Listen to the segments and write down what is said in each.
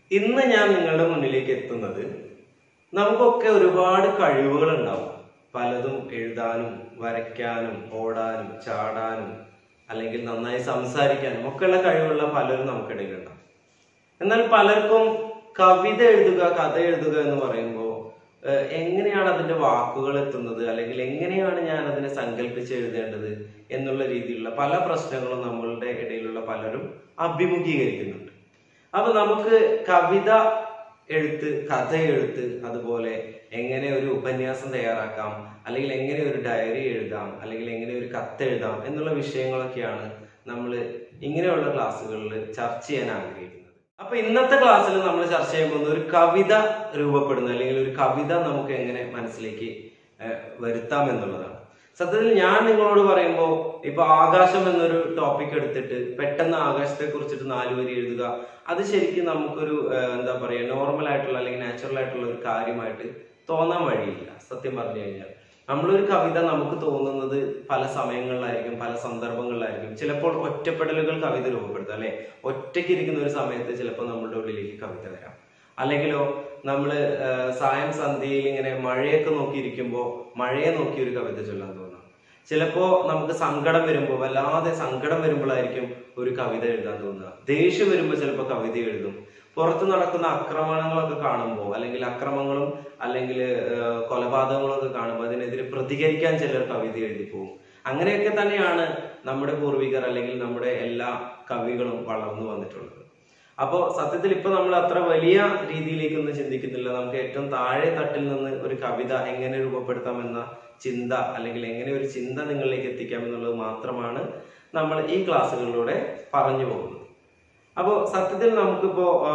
ഇന്ന് ഞാൻ നിങ്ങളുടെ മുന്നിലേക്ക് എത്തുന്നത് നമുക്കൊക്കെ ഒരുപാട് കഴിവുകൾ ഉണ്ടാവും പലതും എഴുതാനും വരയ്ക്കാനും ഓടാനും ചാടാനും അല്ലെങ്കിൽ നന്നായി സംസാരിക്കാനും ഒക്കെയുള്ള കഴിവുള്ള പലരും നമുക്കിടയിലുണ്ടാവും എന്നാൽ പലർക്കും കവിത എഴുതുക കഥ എഴുതുക എന്ന് പറയുമ്പോൾ ഏഹ്, എങ്ങനെയാണ് അതിന്റെ വാക്കുകൾ എത്തുന്നത് അല്ലെങ്കിൽ എങ്ങനെയാണ് ഞാൻ അതിനെ സങ്കല്പിച്ച് എഴുതേണ്ടത് എന്നുള്ള രീതിയിലുള്ള പല പ്രശ്നങ്ങളും നമ്മളുടെ ഇടയിലുള്ള പലരും അഭിമുഖീകരിക്കുന്നുണ്ട് അപ്പൊ നമുക്ക് കവിത എഴുത്ത് കഥ എഴുത്ത് അതുപോലെ എങ്ങനെ ഒരു ഉപന്യാസം തയ്യാറാക്കാം അല്ലെങ്കിൽ എങ്ങനെ ഒരു ഡയറി എഴുതാം അല്ലെങ്കിൽ എങ്ങനെ ഒരു കത്ത് എഴുതാം എന്നുള്ള വിഷയങ്ങളൊക്കെയാണ് നമ്മൾ ഇങ്ങനെയുള്ള ക്ലാസ്സുകളിൽ ചർച്ച ചെയ്യാൻ ആഗ്രഹിക്കുന്നത് അപ്പൊ ഇന്നത്തെ ക്ലാസ്സിൽ നമ്മൾ ചർച്ച ചെയ്യാൻ പോകുന്നത് ഒരു കവിത രൂപപ്പെടുന്ന അല്ലെങ്കിൽ ഒരു കവിത നമുക്ക് എങ്ങനെ മനസ്സിലേക്ക് ഏഹ്, വരുത്താം എന്നുള്ളതാണ് സത്യത്തിൽ ഞാൻ നിങ്ങളോട് പറയുമ്പോൾ ഇപ്പൊ ആകാശം എന്നൊരു ടോപ്പിക് എടുത്തിട്ട് പെട്ടെന്ന് ആകാശത്തെ കുറിച്ചിട്ട് നാല് വരി എഴുതുക അത് ശരിക്കും നമുക്കൊരു ഏഹ്, എന്താ പറയാ നോർമൽ ആയിട്ടുള്ള അല്ലെങ്കിൽ നാച്ചുറൽ ആയിട്ടുള്ള ഒരു കാര്യമായിട്ട് തോന്നാൻ വഴിയില്ല സത്യം പറഞ്ഞു കഴിഞ്ഞാൽ നമ്മളൊരു കവിത നമുക്ക് തോന്നുന്നത് പല സമയങ്ങളിലായിരിക്കും പല സന്ദർഭങ്ങളിലായിരിക്കും ചിലപ്പോൾ ഒറ്റപ്പെടലുകൾ കവിത രൂപപ്പെടുത്തും അല്ലെ ഒറ്റയ്ക്ക് ഇരിക്കുന്ന ഒരു സമയത്ത് ചിലപ്പോൾ നമ്മുടെ ഉള്ളിലേക്ക് കവിത വരാം അല്ലെങ്കിലോ നമ്മൾ സായം സന്ധ്യയിൽ ഇങ്ങനെ മഴയൊക്കെ നോക്കിയിരിക്കുമ്പോൾ മഴയെ നോക്കി ഒരു കവിത ചൊല്ലാൻ തോന്നാം ചിലപ്പോ നമുക്ക് സങ്കടം വരുമ്പോൾ വല്ലാതെ സങ്കടം വരുമ്പോഴായിരിക്കും ഒരു കവിത എഴുതാൻ തോന്നുക ദേഷ്യം വരുമ്പോൾ ചിലപ്പോൾ കവിത എഴുതും പുറത്ത് നടക്കുന്ന ആക്രമണങ്ങളൊക്കെ കാണുമ്പോൾ അല്ലെങ്കിൽ അക്രമങ്ങളും അല്ലെങ്കിൽ ഏഹ്, കൊലപാതകങ്ങളും ഒക്കെ കാണുമ്പോൾ അതിനെതിരെ പ്രതികരിക്കാൻ ചിലർ കവിത എഴുതി പോകും അങ്ങനെയൊക്കെ തന്നെയാണ് നമ്മുടെ പൂർവികർ അല്ലെങ്കിൽ നമ്മുടെ എല്ലാ കവികളും വളർന്നു വന്നിട്ടുള്ളത് അപ്പോ സത്യത്തിൽ ഇപ്പൊ നമ്മൾ അത്ര വലിയ രീതിയിലേക്കൊന്നും ചിന്തിക്കുന്നില്ല നമുക്ക് ഏറ്റവും താഴെ തട്ടിൽ നിന്ന് ഒരു കവിത എങ്ങനെ രൂപപ്പെടുത്താം എന്ന ചിന്ത അല്ലെങ്കിൽ എങ്ങനെ ഒരു ചിന്ത നിങ്ങളിലേക്ക് എത്തിക്കാം എന്നുള്ളത് മാത്രമാണ് നമ്മൾ ഈ ക്ലാസ്സുകളിലൂടെ പറഞ്ഞു പോകുന്നത് അപ്പോൾ സത്യത്തിൽ നമുക്കിപ്പോ ആ,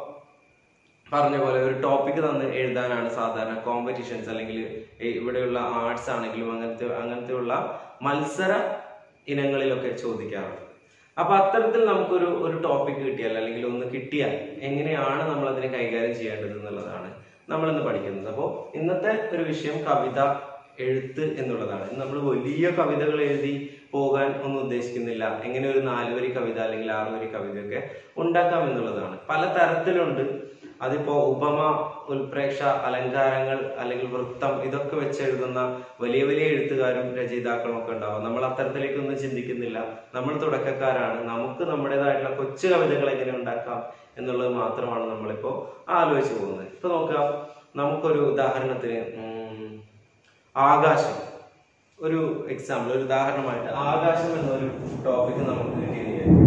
പറഞ്ഞ പോലെ ഒരു ടോപ്പിക് തന്ന് എഴുതാനാണ് സാധാരണ കോമ്പറ്റീഷൻസ് അല്ലെങ്കിൽ ഈ ഇവിടെയുള്ള ആർട്സ് ആണെങ്കിലും അങ്ങനത്തെ അങ്ങനത്തെയുള്ള മത്സര ഇനങ്ങളിലൊക്കെ ചോദിക്കാറുണ്ട് അപ്പൊ അത്തരത്തിൽ നമുക്കൊരു ഒരു ടോപ്പിക് കിട്ടിയാൽ അല്ലെങ്കിൽ ഒന്ന് കിട്ടിയാൽ എങ്ങനെയാണ് നമ്മൾ അതിനെ കൈകാര്യം ചെയ്യേണ്ടത് എന്നുള്ളതാണ് നമ്മൾ ഇന്ന് പഠിക്കുന്നത് അപ്പോൾ ഇന്നത്തെ ഒരു വിഷയം കവിത എഴുത്ത് എന്നുള്ളതാണ് ഇന്ന് നമ്മൾ വലിയ കവിതകൾ എഴുതി പോകാൻ ഒന്നും ഉദ്ദേശിക്കുന്നില്ല എങ്ങനെ ഒരു നാല് വരി കവിത അല്ലെങ്കിൽ ആറ് വരി കവിതയൊക്കെ ഉണ്ടാക്കാം എന്നുള്ളതാണ് പല തരത്തിലുണ്ട് അതിപ്പോ ഉപമ ഉൽപ്രേക്ഷ അലങ്കാരങ്ങൾ അല്ലെങ്കിൽ വൃത്തം ഇതൊക്കെ വെച്ച് എഴുതുന്ന വലിയ വലിയ എഴുത്തുകാരും രചയിതാക്കളും ഒക്കെ ഉണ്ടാവും നമ്മൾ അത്തരത്തിലേക്കൊന്നും ചിന്തിക്കുന്നില്ല നമ്മൾ തുടക്കക്കാരാണ് നമുക്ക് നമ്മുടേതായിട്ടുള്ള കൊച്ചു കവിതകൾ എങ്ങനെ ഉണ്ടാക്കാം എന്നുള്ളത് മാത്രമാണ് നമ്മളിപ്പോ ആലോചിച്ചു പോകുന്നത് ഇപ്പൊ നോക്കാം നമുക്കൊരു ഉദാഹരണത്തിന് ഉം, ആകാശം ഒരു എക്സാമ്പിൾ ഒരു ഉദാഹരണമായിട്ട് ആകാശം എന്നൊരു ടോപ്പിക് നമുക്ക് കിട്ടിയിരിക്കുകയാണ്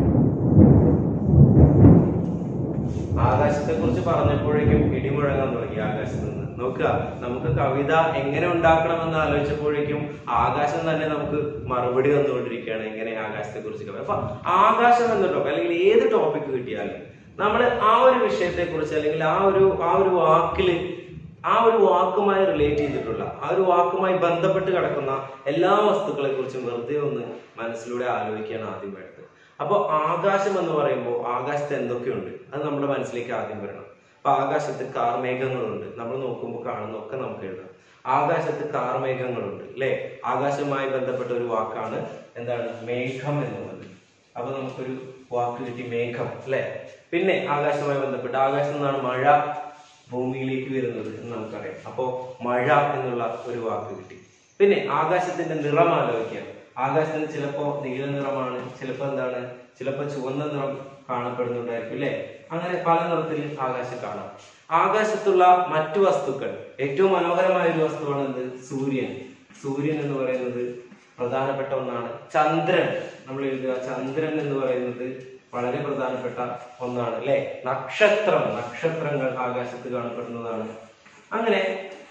ആകാശത്തെ കുറിച്ച് പറഞ്ഞപ്പോഴേക്കും ഇടിമുഴങ്ങാൻ തുടങ്ങി ആകാശത്ത് നിന്ന് നോക്കുക നമുക്ക് കവിത എങ്ങനെ ഉണ്ടാക്കണമെന്ന് ആലോചിച്ചപ്പോഴേക്കും ആകാശം തന്നെ നമുക്ക് മറുപടി വന്നുകൊണ്ടിരിക്കുകയാണ് എങ്ങനെ ആകാശത്തെ കുറിച്ച് അപ്പൊ ആകാശം എന്ന ടോപ്പിക് അല്ലെങ്കിൽ ഏത് ടോപ്പിക് കിട്ടിയാലും നമ്മൾ ആ ഒരു വിഷയത്തെ കുറിച്ച് അല്ലെങ്കിൽ ആ ഒരു ആ ഒരു വാക്കില് ആ ഒരു വാക്കുമായി റിലേറ്റ് ചെയ്തിട്ടുള്ള ആ ഒരു വാക്കുമായി ബന്ധപ്പെട്ട് കിടക്കുന്ന എല്ലാ വസ്തുക്കളെ കുറിച്ചും വെറുതെ ഒന്ന് മനസ്സിലൂടെ ആലോചിക്കുകയാണ് ആദ്യം വേണ്ടത് അപ്പൊ ആകാശം എന്ന് പറയുമ്പോൾ ആകാശത്ത് എന്തൊക്കെയുണ്ട് അത് നമ്മുടെ മനസ്സിലേക്ക് ആദ്യം വരണം അപ്പൊ ആകാശത്ത് കാർമേഘങ്ങളുണ്ട് നമ്മൾ നോക്കുമ്പോൾ കാണുന്നൊക്കെ നമുക്ക് എഴുതാം ആകാശത്ത് കാർമേഘങ്ങളുണ്ട് അല്ലെ ആകാശവുമായി ബന്ധപ്പെട്ട ഒരു വാക്കാണ് എന്താണ് മേഘം എന്നുള്ളത് അപ്പൊ നമുക്കൊരു വാക്ക് കിട്ടി മേഘം അല്ലെ പിന്നെ ആകാശവുമായി ബന്ധപ്പെട്ട് ആകാശത്ത് നിന്നാണ് മഴ ഭൂമിയിലേക്ക് വരുന്നത് എന്ന് നമുക്കറിയാം അപ്പോ മഴ എന്നുള്ള ഒരു വാക്ക് കിട്ടി പിന്നെ ആകാശത്തിന്റെ നിറം ആലോചിക്കാം ആകാശത്തിന് ചിലപ്പോ നീല നിറമാണ് ചിലപ്പോ എന്താണ് ചിലപ്പോ ചുവന്ന നിറം കാണപ്പെടുന്നുണ്ടായിരിക്കും അല്ലെ അങ്ങനെ പല നിറത്തിൽ ആകാശം കാണാം ആകാശത്തുള്ള മറ്റു വസ്തുക്കൾ ഏറ്റവും മനോഹരമായ ഒരു വസ്തുവാണ് എന്ത് സൂര്യൻ സൂര്യൻ എന്ന് പറയുന്നത് പ്രധാനപ്പെട്ട ഒന്നാണ് ചന്ദ്രൻ നമ്മൾ എഴുതുക ചന്ദ്രൻ എന്ന് പറയുന്നത് വളരെ പ്രധാനപ്പെട്ട ഒന്നാണ് അല്ലെ നക്ഷത്രം നക്ഷത്രങ്ങൾ ആകാശത്ത് കാണപ്പെടുന്നതാണ് അങ്ങനെ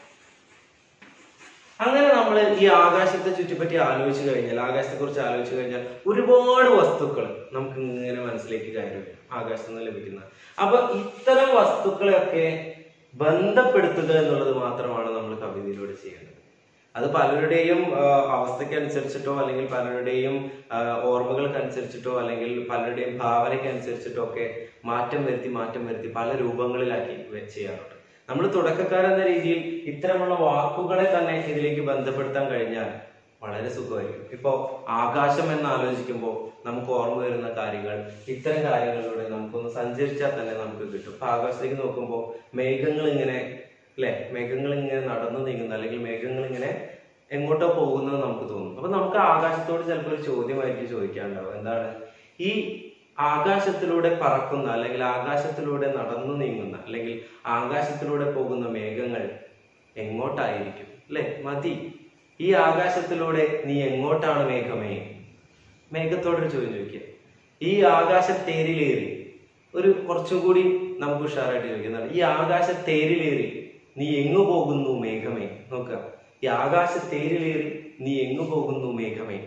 അങ്ങനെ നമ്മൾ ഈ ആകാശത്തെ ചുറ്റിപ്പറ്റി ആലോചിച്ച് കഴിഞ്ഞാൽ ആകാശത്തെ കുറിച്ച് ആലോചിച്ച് കഴിഞ്ഞാൽ ഒരുപാട് വസ്തുക്കൾ നമുക്ക് ഇങ്ങനെ മനസ്സിലേക്ക് കയറി വരും ആകാശത്ത് നിന്ന് ലഭിക്കുന്ന അപ്പൊ ഇത്തരം വസ്തുക്കളെയൊക്കെ ബന്ധപ്പെടുത്തുക എന്നുള്ളത് മാത്രമാണ് നമ്മൾ കവിതയിലൂടെ ചെയ്യേണ്ടത് അത് പലരുടെയും ആ, അവസ്ഥയ്ക്കനുസരിച്ചിട്ടോ അല്ലെങ്കിൽ പലരുടെയും ആ, ഓർമ്മകൾക്കനുസരിച്ചിട്ടോ അല്ലെങ്കിൽ പലരുടെയും ഭാവനയ്ക്കനുസരിച്ചിട്ടോ ഒക്കെ മാറ്റം വരുത്തി മാറ്റം വരുത്തി പല രൂപങ്ങളിലാക്കി വെ- ചെയ്യാറുണ്ട് നമ്മൾ തുടക്കക്കാരെന്ന രീതിയിൽ ഇത്തരമുള്ള വാക്കുകളെ തന്നെ ഇതിലേക്ക് ബന്ധപ്പെടുത്താൻ കഴിഞ്ഞാൽ വളരെ സുഖമായിരിക്കും ഇപ്പോ ആകാശം എന്ന് ആലോചിക്കുമ്പോൾ നമുക്ക് ഓർമ്മ വരുന്ന കാര്യങ്ങൾ ഇത്തരം കാര്യങ്ങളിലൂടെ നമുക്കൊന്ന് സഞ്ചരിച്ചാൽ തന്നെ നമുക്ക് കിട്ടും ഇപ്പൊ ആകാശത്തേക്ക് നോക്കുമ്പോൾ മേഘങ്ങൾ ഇങ്ങനെ അല്ലെ മേഘങ്ങൾ ഇങ്ങനെ നടന്നു നീങ്ങുന്ന അല്ലെങ്കിൽ മേഘങ്ങൾ ഇങ്ങനെ എങ്ങോട്ടോ പോകുന്നത് നമുക്ക് തോന്നും അപ്പൊ നമുക്ക് ആകാശത്തോട് ചിലപ്പോൾ ഒരു ചോദ്യമായിരിക്കും ചോദിക്കാനുണ്ടാവും എന്താണ് ഈ ആകാശത്തിലൂടെ പറക്കുന്ന അല്ലെങ്കിൽ ആകാശത്തിലൂടെ നടന്നു നീങ്ങുന്ന അല്ലെങ്കിൽ ആകാശത്തിലൂടെ പോകുന്ന മേഘങ്ങൾ എങ്ങോട്ടായിരിക്കും അല്ലെ മതി ഈ ആകാശത്തിലൂടെ നീ എങ്ങോട്ടാണ് മേഘമേ മേഘത്തോടൊരു ചോദ്യം ചോദിക്കുക ഈ ആകാശത്തേരിലേറി ഒരു കുറച്ചും കൂടി നമുക്ക് ഉഷാറായിട്ട് ചോദിക്കുന്നതാണ് ഈ ആകാശത്തേരിലേറി നീ എങ്ങു പോകുന്നു മേഘമേ നോക്കുക ഈ ആകാശത്തേരിലേറി നീ എങ്ങു പോകുന്നു മേഘമേ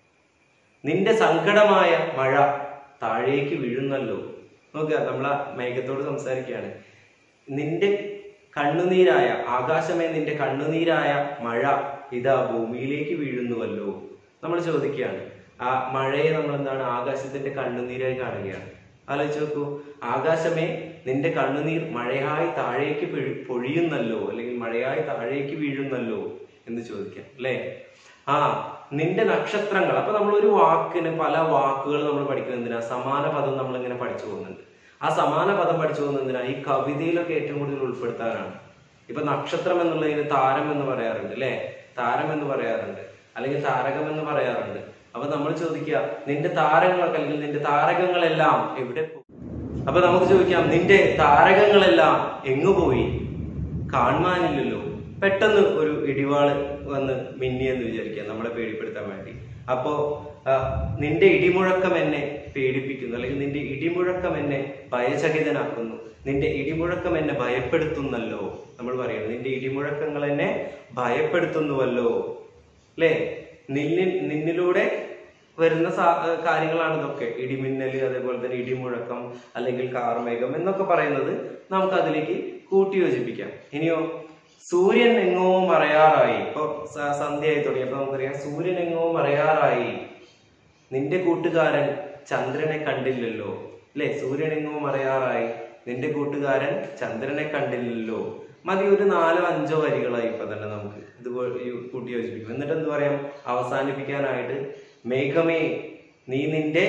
നിന്റെ സങ്കടമായ മഴ താഴേക്ക് വീഴുന്നല്ലോ നോക്കുക നമ്മളാ മേഘത്തോട് സംസാരിക്കുകയാണ് നിന്റെ കണ്ണുനീരായ ആകാശമേ നിന്റെ കണ്ണുനീരായ മഴ ഇതാ ഭൂമിയിലേക്ക് വീഴുന്നുവല്ലോ നമ്മൾ ചോദിക്കുകയാണ് ആ മഴയെ നമ്മൾ എന്താണ് ആകാശത്തിന്റെ കണ്ണുനീരായി കാണുകയാണ് ആലോചിച്ച് നോക്കൂ ആകാശമേ നിന്റെ കണ്ണുനീർ മഴയായി താഴേക്ക് പിഴ- പൊഴിയുന്നല്ലോ അല്ലെങ്കിൽ മഴയായി താഴേക്ക് വീഴുന്നല്ലോ എന്ന് ചോദിക്കാം അല്ലേ ആ നിന്റെ നക്ഷത്രങ്ങൾ അപ്പൊ നമ്മൾ ഒരു വാക്കിന് പല വാക്കുകൾ നമ്മൾ പഠിക്കുന്നത് എന്തിനാ സമാന പദം നമ്മൾ ഇങ്ങനെ പഠിച്ചു പോകുന്നുണ്ട് ആ സമാന പദം പഠിച്ചു പോകുന്നത് എന്തിനാ ഈ കവിതയിലൊക്കെ ഏറ്റവും കൂടുതൽ ഉൾപ്പെടുത്താനാണ് ഇപ്പൊ നക്ഷത്രം എന്നുള്ളതിന് താരം എന്ന് പറയാറുണ്ട് അല്ലെ താരം എന്ന് പറയാറുണ്ട് അല്ലെങ്കിൽ താരകം എന്ന് പറയാറുണ്ട് അപ്പൊ നമ്മൾ ചോദിക്കുക നിന്റെ താരങ്ങളൊക്കെ അല്ലെങ്കിൽ നിന്റെ താരകങ്ങളെല്ലാം എവിടെ പോയി അപ്പൊ നമുക്ക് ചോദിക്കാം നിന്റെ താരകങ്ങളെല്ലാം എങ്ങു പോയി കാണുവാനില്ലല്ലോ പെട്ടെന്ന് ഒരു ഇടിവാള് വന്ന് മിന്നിയെന്ന് വിചാരിക്കുക നമ്മളെ പേടിപ്പെടുത്താൻ വേണ്ടി അപ്പോ ആ, നിന്റെ ഇടിമുഴക്കം എന്നെ പേടിപ്പിക്കുന്നു അല്ലെങ്കിൽ നിന്റെ ഇടിമുഴക്കം എന്നെ ഭയചകിതനാക്കുന്നു നിന്റെ ഇടിമുഴക്കം എന്നെ ഭയപ്പെടുത്തുന്നല്ലോ നമ്മൾ പറയുന്നത് നിന്റെ ഇടിമുഴക്കങ്ങൾ എന്നെ ഭയപ്പെടുത്തുന്നുവല്ലോ അല്ലേ നിന്നിൽ നിന്നിലൂടെ വരുന്ന സാ- ഏർ കാര്യങ്ങളാണ് ഇതൊക്കെ ഇടിമിന്നല് അതേപോലെ തന്നെ ഇടിമുഴക്കം അല്ലെങ്കിൽ കാർമേഘം എന്നൊക്കെ പറയുന്നത് നമുക്ക് അതിലേക്ക് കൂട്ടിയോജിപ്പിക്കാം ഇനിയോ സൂര്യൻ എങ്ങോ മറയാറായി ഇപ്പൊ സ- സന്ധ്യയായി തുടങ്ങിയപ്പോ നമുക്കറിയാം സൂര്യൻ എങ്ങോ മറയാറായി നിന്റെ കൂട്ടുകാരൻ ചന്ദ്രനെ കണ്ടില്ലല്ലോ അല്ലെ സൂര്യൻ എങ്ങോ മറയാറായി നിന്റെ കൂട്ടുകാരൻ ചന്ദ്രനെ കണ്ടില്ലല്ലോ മതി ഒരു നാലോ അഞ്ചോ വരികളായി ഇപ്പൊ തന്നെ നമുക്ക് ഇത് കൂട്ടി യോജിപ്പിക്കും എന്നിട്ട് എന്ത് പറയാം അവസാനിപ്പിക്കാനായിട്ട് മേഘമേ നീ നിന്റെ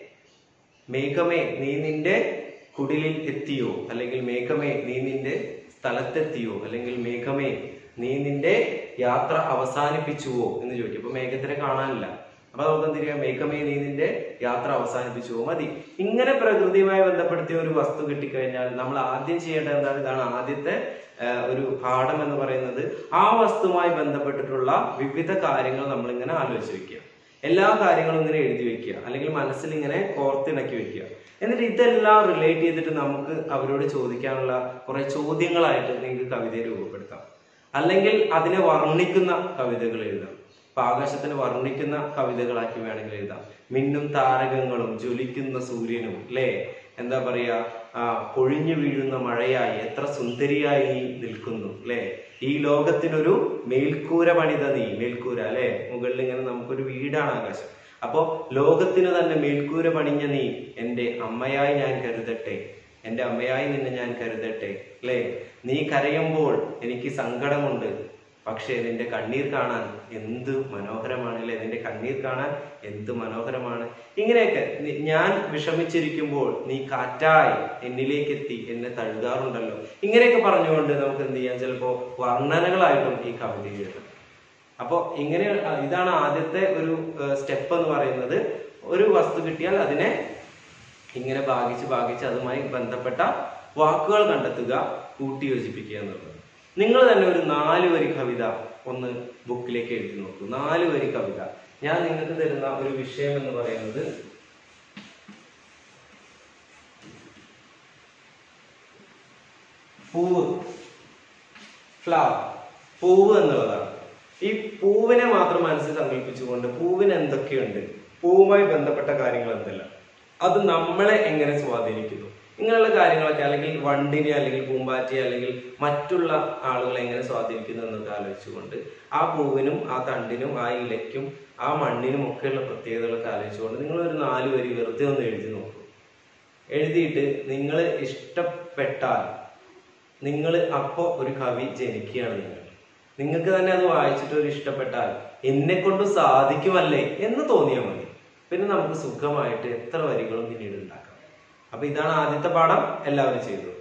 മേഘമേ നീ നിന്റെ കുടിലിൽ എത്തിയോ അല്ലെങ്കിൽ മേഘമേ നീ നിന്റെ സ്ഥലത്തെത്തിയോ അല്ലെങ്കിൽ മേഘമേ നീ നിന്റെ യാത്ര അവസാനിപ്പിച്ചുവോ എന്ന് ചോദിക്കും അപ്പൊ മേഘത്തിനെ കാണാനില്ല അപ്പൊ നമുക്ക് എന്ത് ചെയ്യാം മേഘമേ നീ നിന്റെ യാത്ര അവസാനിപ്പിച്ചുവോ മതി ഇങ്ങനെ പ്രകൃതിയുമായി ബന്ധപ്പെടുത്തിയ ഒരു വസ്തു കിട്ടിക്കഴിഞ്ഞാൽ നമ്മൾ ആദ്യം ചെയ്യേണ്ടത് എന്താണ് ഇതാണ് ആദ്യത്തെ ആ, ഒരു പാഠം എന്ന് പറയുന്നത് ആ വസ്തുവുമായി ബന്ധപ്പെട്ടിട്ടുള്ള വിവിധ കാര്യങ്ങൾ നമ്മൾ ഇങ്ങനെ ആലോചിച്ച് വെക്കുക എല്ലാ കാര്യങ്ങളും ഇങ്ങനെ എഴുതി വെക്കുക അല്ലെങ്കിൽ മനസ്സിൽ ഇങ്ങനെ കോർത്തിണക്കി വെക്കുക എന്നിട്ട് ഇതെല്ലാം റിലേറ്റ് ചെയ്തിട്ട് നമുക്ക് അവരോട് ചോദിക്കാനുള്ള കുറെ ചോദ്യങ്ങളായിട്ട് നിങ്ങൾക്ക് കവിതയെ രൂപപ്പെടുത്താം അല്ലെങ്കിൽ അതിനെ വർണ്ണിക്കുന്ന കവിതകൾ എഴുതാം ഇപ്പൊ ആകാശത്തിന് വർണ്ണിക്കുന്ന കവിതകളാക്കി വേണമെങ്കിൽ എഴുതാം മിന്നും താരകങ്ങളും ജ്വലിക്കുന്ന സൂര്യനും അല്ലേ എന്താ പറയാ ആ പൊഴിഞ്ഞു വീഴുന്ന മഴയായി എത്ര സുന്ദരിയായി നീ നിൽക്കുന്നു അല്ലേ ഈ ലോകത്തിനൊരു മേൽക്കൂര പണിത നീ മേൽക്കൂര അല്ലെ മുകളിൽ ഇങ്ങനെ നമുക്കൊരു വീടാണ് ആകാശം അപ്പോ ലോകത്തിന് തന്നെ മേൽക്കൂര പണിഞ്ഞ നീ എന്റെ അമ്മയായി ഞാൻ കരുതട്ടെ എന്റെ അമ്മയായി നിന്നെ ഞാൻ കരുതട്ടെ അല്ലേ നീ കരയുമ്പോൾ എനിക്ക് സങ്കടമുണ്ട് പക്ഷേ നിന്റെ കണ്ണീർ കാണാൻ എന്ത് മനോഹരമാണ് അല്ലേ നിന്റെ കണ്ണീർ കാണാൻ എന്ത് മനോഹരമാണ് ഇങ്ങനെയൊക്കെ നി- ഞാൻ വിഷമിച്ചിരിക്കുമ്പോൾ നീ കാറ്റായി എന്നിലേക്ക് എത്തി എന്നെ തഴുകാറുണ്ടല്ലോ ഇങ്ങനെയൊക്കെ പറഞ്ഞുകൊണ്ട് നമുക്ക് എന്ത് ചെയ്യാം ചിലപ്പോ വർണ്ണനകളായിട്ടും ഈ കവിത എഴുതാം അപ്പോ ഇങ്ങനെ ആ, ഇതാണ് ആദ്യത്തെ ഒരു സ്റ്റെപ്പ് എന്ന് പറയുന്നത് ഒരു വസ്തു കിട്ടിയാൽ അതിനെ ഇങ്ങനെ ഭാഗിച്ച് ഭാഗിച്ച് അതുമായി ബന്ധപ്പെട്ട വാക്കുകൾ കണ്ടെത്തുക കൂട്ടി യോജിപ്പിക്കുക എന്നുള്ളത് നിങ്ങൾ തന്നെ ഒരു നാല് വരി കവിത ഒന്ന് ബുക്കിലേക്ക് എഴുതി നോക്കൂ നാല് വരി കവിത ഞാൻ നിങ്ങൾക്ക് തരുന്ന ഒരു വിഷയം എന്ന് പറയുന്നത് പൂവ് ഫ്ലവർ പൂവ് എന്നുള്ളതാണ് ഈ പൂവിനെ മാത്രം മനസ്സിൽ സങ്കല്പിച്ചുകൊണ്ട് പൂവിന് എന്തൊക്കെയുണ്ട് പൂവുമായി ബന്ധപ്പെട്ട കാര്യങ്ങൾ എന്തെല്ലാം അത് നമ്മളെ എങ്ങനെ സ്വാധീനിക്കുന്നു ഇങ്ങനെയുള്ള കാര്യങ്ങളൊക്കെ അല്ലെങ്കിൽ വണ്ടിനെ അല്ലെങ്കിൽ പൂമ്പാറ്റയെ അല്ലെങ്കിൽ മറ്റുള്ള ആളുകളെ എങ്ങനെ സ്വാധീനിക്കുന്നു എന്നൊക്കെ ആലോചിച്ചുകൊണ്ട് ആ പൂവിനും ആ തണ്ടിനും ആ ഇലയ്ക്കും ആ മണ്ണിനും ഒക്കെയുള്ള പ്രത്യേകതകളൊക്കെ ആലോചിച്ചുകൊണ്ട് നിങ്ങൾ ഒരു നാല് വരി വെറുതെ ഒന്ന് എഴുതി നോക്കൂ എഴുതിയിട്ട് നിങ്ങൾ ഇഷ്ടപ്പെട്ടാൽ നിങ്ങൾ അപ്പോൾ ഒരു കവി ജനിക്കുകയാണ് നിങ്ങൾ നിങ്ങൾക്ക് തന്നെ അത് വായിച്ചിട്ട് ഒരു ഇഷ്ടപ്പെട്ടാൽ എന്നെ കൊണ്ട് സാധിക്കുമല്ലേ എന്ന് തോന്നിയാൽ മതി പിന്നെ നമുക്ക് സുഖമായിട്ട് എത്ര വരികളും പിന്നീട് ഉണ്ടാക്കാം അപ്പൊ ഇതാണ് ആദ്യത്തെ പാഠം എല്ലാവരും ചെയ്തു